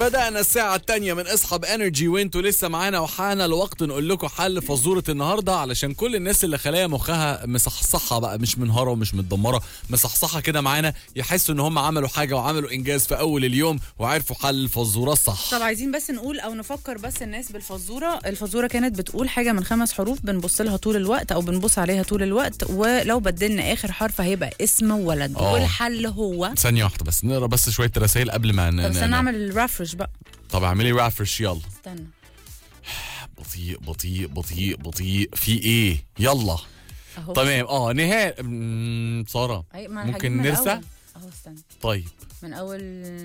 بدأنا الساعة الثانية من اصحاب انرجي وانتوا لسه معانا وحان الوقت نقول لكم حل فزورة النهاردة علشان كل الناس اللي خلايا مخها مصحصحة بقى مش منهارة ومش متدمرة مصحصحة كده معانا يحسوا ان هم عملوا حاجة وعملوا انجاز في اول اليوم وعرفوا حل الفزورة الصح طب عايزين بس نقول او نفكر بس الناس بالفزوره الفزوره كانت بتقول حاجه من خمس حروف بنبص لها طول الوقت او بنبص عليها طول الوقت ولو بدلنا اخر حرف هيبقى اسم ولد آه. والحل هو ثانية واحدة بس نقرا بس شوية رسائل قبل ما ن... طب ن- استنى ن- نعمل الرفرش بقى طب اعملي رافرش يلا استنى بطيء بطيء بطيء بطيء في ايه يلا اهو تمام اه نهاية أمم، سارة أي- ما ممكن هجيب من نرسى؟ الأول. اهو استنى طيب من اول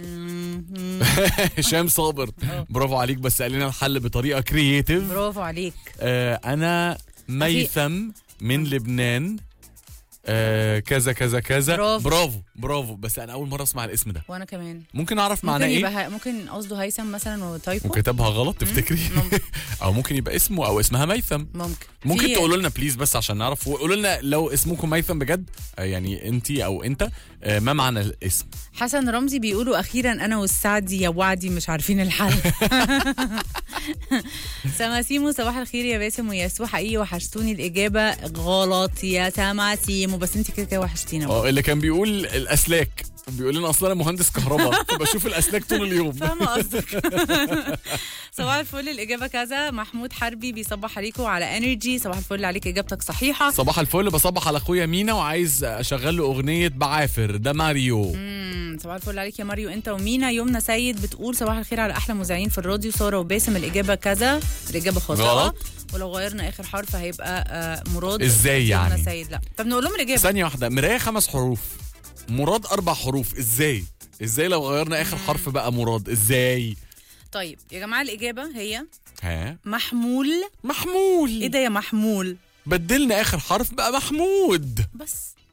هشام صابر برافو عليك بس قال لنا الحل بطريقه كرييتيف برافو عليك آه انا ميثم من لبنان آه كذا كذا كذا برافو. برافو برافو بس انا اول مره اسمع الاسم ده وانا كمان ممكن اعرف معناه ممكن ايه يبقى ه- ممكن قصده هيثم مثلا وتايبو وكتبها غلط تفتكري ممكن. او ممكن يبقى اسمه او اسمها ميثم ممكن ممكن في- تقولوا لنا بليز بس عشان نعرف وقولوا لنا لو اسمكم ميثم بجد آه يعني انت او انت آه ما معنى الاسم حسن رمزي بيقولوا اخيرا انا والسعدي يا وعدي مش عارفين الحل سماسيمو صباح الخير يا باسم وياسو حقيقي وحشتوني الاجابه غلط يا سماسيمو بس انت كده كده وحشتينا اه اللي كان بيقول الاسلاك بيقول لنا اصلا انا مهندس كهرباء فبشوف الاسلاك طول اليوم فاهمه قصدك صباح الفل الاجابه كذا محمود حربي بيصبح عليكم على انرجي صباح الفل عليك اجابتك صحيحه صباح الفل بصبح على اخويا مينا وعايز اشغل له اغنيه بعافر ده ماريو مم، صباح الفل عليك يا ماريو انت ومينا يومنا سيد بتقول صباح الخير على احلى مذيعين في الراديو ساره وباسم الاجابه كذا الاجابه خاطئه غلط. ولو غيرنا اخر حرف هيبقى آه، مراد إزاي يومنا يعني؟ سيد لا طب نقول لهم الاجابه ثانيه واحده مرايه خمس حروف مراد اربع حروف ازاي ازاي لو غيرنا اخر حرف بقى مراد ازاي طيب يا جماعه الاجابه هي ها محمول محمول ايه ده يا محمول بدلنا اخر حرف بقى محمود بس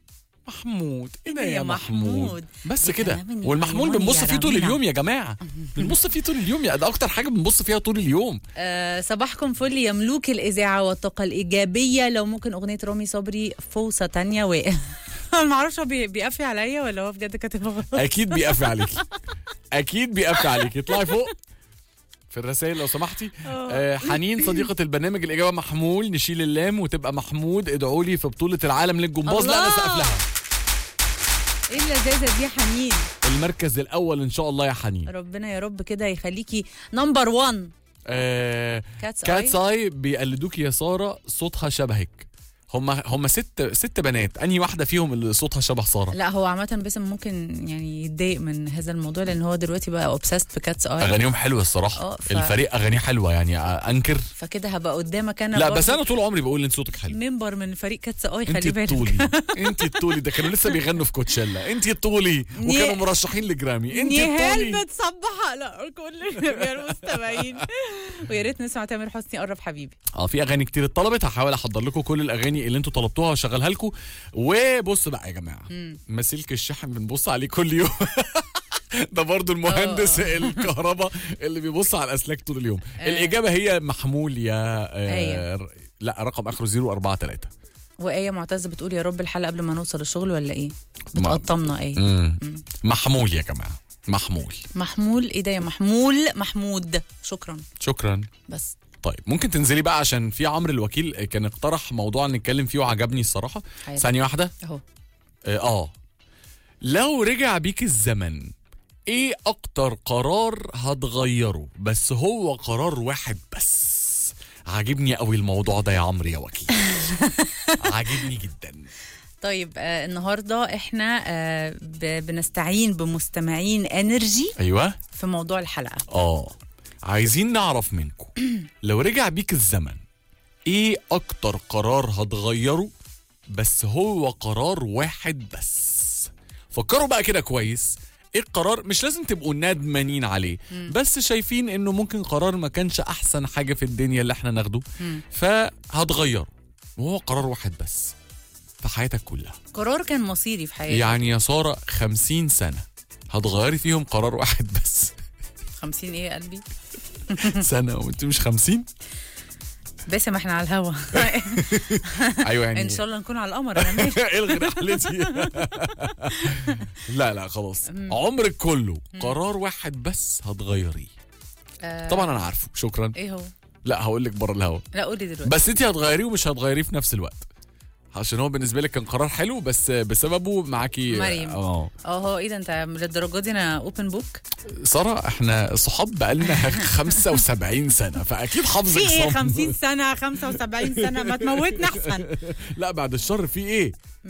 محمود ايه ده إيه يا يا محمود محمود؟ بس يا كده كلام يا والمحمول عيوني بنبص يا فيه طول ربنا. اليوم يا جماعه بنبص فيه طول اليوم يا ده اكتر حاجه بنبص فيها طول اليوم آه صباحكم فل يا ملوك الاذاعه والطاقه الايجابيه لو ممكن اغنيه رامي صبري فوسه تانية و انا ما اعرفش هو بي- بيقفي عليا ولا هو بجد كاتبها غلط اكيد بيقفي عليكي اكيد بيقفي عليكي اطلعي فوق في الرسائل لو سمحتي آه حنين صديقة البرنامج الإجابة محمول نشيل اللام وتبقى محمود ادعوا لي في بطولة العالم للجمباز لا أنا الله. سقف لها ايه اللذاذه دي يا حنين المركز الأول إن شاء الله يا حنين ربنا يا رب كده يخليكي نمبر 1 آه كاتس كاتس اي اي بيقلدوك يا سارة صوتها شبهك هم هم ست ست بنات انهي واحده فيهم اللي صوتها شبه ساره لا هو عامة باسم ممكن يعني يتضايق من هذا الموضوع لان هو دلوقتي بقى اوبسست بكاتس اي اغانيهم حلوه الصراحه اه، ف- الفريق اغانيه حلوه يعني آه، انكر فكده هبقى قدامك انا لا برضه بس انا طول عمري بقول ان صوتك حلو منبر من فريق كاتس اي انت خلي بالك الطولي انت الطولي ده كانوا لسه بيغنوا في كوتشيلا انت الطولي وكانوا مرشحين لجرامي انت نهال الطولي بتصبح على كل جميع المستمعين ويا ريت نسمع تامر حسني قرب حبيبي اه في اغاني كتير اتطلبت هحاول احضر لكم كل الاغاني اللي انتوا طلبتوها واشغلها لكم وبص بقى يا جماعه مسلك الشحن بنبص عليه كل يوم ده برضو المهندس الكهرباء اللي بيبص على الاسلاك طول اليوم الاجابه هي محمول يا أيوة. آه لا رقم اخره 043 وآية معتز بتقول يا رب الحلقة قبل ما نوصل الشغل ولا ايه؟ ما- بتقطمنا ايه؟ مم. محمول يا جماعه محمول محمول ايه ده يا محمول محمود شكرا شكرا بس طيب ممكن تنزلي بقى عشان في عمرو الوكيل كان اقترح موضوع نتكلم فيه وعجبني الصراحه حلو. ثانيه واحده اهو اه آه. لو رجع بيك الزمن ايه اكتر قرار هتغيره بس هو قرار واحد بس عاجبني قوي الموضوع ده يا عمرو يا وكيل عاجبني جدا طيب آه النهارده احنا آه ب- بنستعين بمستمعين انرجي ايوه في موضوع الحلقه اه عايزين نعرف منكم لو رجع بيك الزمن ايه اكتر قرار هتغيره بس هو قرار واحد بس فكروا بقى كده كويس ايه القرار مش لازم تبقوا ندمانين عليه بس شايفين انه ممكن قرار ما كانش احسن حاجة في الدنيا اللي احنا ناخده فهتغيره وهو قرار واحد بس في حياتك كلها قرار كان مصيري في حياتي يعني يا سارة خمسين سنة هتغيري فيهم قرار واحد بس 50 ايه يا قلبي سنة وانت مش خمسين باسم احنا على الهوا ايوه يعني ان شاء الله نكون على القمر انا ماشي الغي رحلتي لا لا خلاص عمرك كله قرار واحد بس هتغيريه آه، طبعا انا عارفه شكرا ايه هو لا هقول لك بره الهوا لا قولي دلوقتي بس انت هتغيريه ومش هتغيريه في نفس الوقت عشان هو بالنسبه لك كان قرار حلو بس بسببه معاكي مريم. اه اه هو ايه ده انت للدرجه دي انا اوبن بوك ساره احنا صحاب بقالنا 75 سنه فاكيد حافظك في ايه صم. 50 سنه 75 سنه ما تموتنا احسن لا بعد الشر في ايه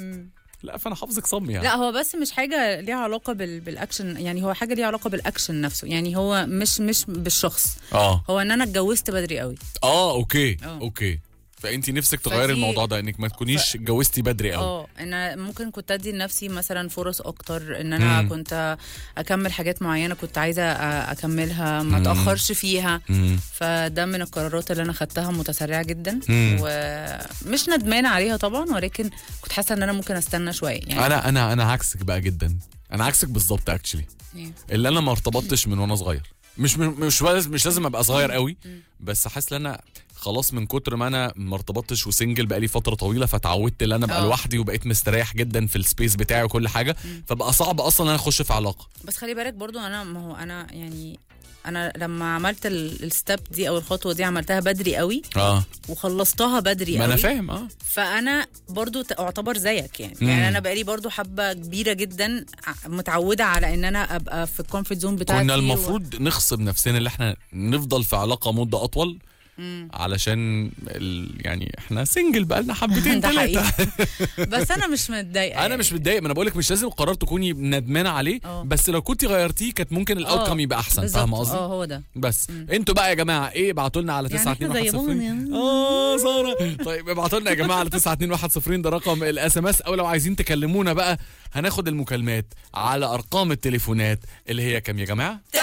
لا فانا حافظك صم يعني لا هو بس مش حاجه ليها علاقه بال... بالاكشن يعني هو حاجه ليها علاقه بالاكشن نفسه يعني هو مش مش بالشخص اه هو ان انا اتجوزت بدري قوي اه اوكي اه. اوكي فانت نفسك تغيري فدي- الموضوع ده انك ما تكونيش اتجوزتي بدري قوي اه ان أنا ممكن كنت ادي لنفسي مثلا فرص اكتر ان انا مم. كنت اكمل حاجات معينه كنت عايزه أ- اكملها ما مم. اتاخرش فيها مم. فده من القرارات اللي انا خدتها متسرعه جدا مم. ومش ندمانه عليها طبعا ولكن كنت حاسه ان انا ممكن استنى شويه يعني انا انا انا عكسك بقى جدا انا عكسك بالظبط اكشلي إيه. اللي انا ما ارتبطتش من وانا صغير مش مش لازم مش لازم ابقى صغير قوي بس حاسس ان انا خلاص من كتر ما انا ما ارتبطتش وسنجل بقالي فتره طويله فتعودت ان انا ابقى اه. لوحدي وبقيت مستريح جدا في السبيس بتاعي وكل حاجه فبقى صعب اصلا ان انا اخش في علاقه بس خلي بالك برضو انا ما هو انا يعني انا لما عملت الستep دي او الخطوه دي عملتها بدري قوي اه وخلصتها بدري ما قوي انا فاهم اه فانا برضو ت- اعتبر زيك يعني مم. يعني انا بقالي برضو حبه كبيره جدا ع- متعوده على ان انا ابقى في الكومفورت زون بتاعتي كنا و- المفروض نغصب نفسنا اللي احنا نفضل في علاقه مده اطول علشان ال... يعني احنا سنجل بقالنا حبتين ده ثلاثه حقيقي بس انا مش متضايقه انا مش متضايق ما انا بقول لك مش لازم قرار تكوني ندمانه عليه اه. بس لو كنت غيرتيه كانت ممكن الاوتكم يبقى احسن فاهمه قصدي اه هو ده بس انتوا بقى يا جماعه ايه ابعتوا لنا على يعني 9 احنا 2 زي 1 بعض 0 يعني. اه ساره طيب ابعتوا لنا يا جماعه على 9 2 1 0 ده رقم الاس ام اس او لو عايزين تكلمونا بقى هناخد المكالمات على ارقام التليفونات اللي هي كام يا جماعه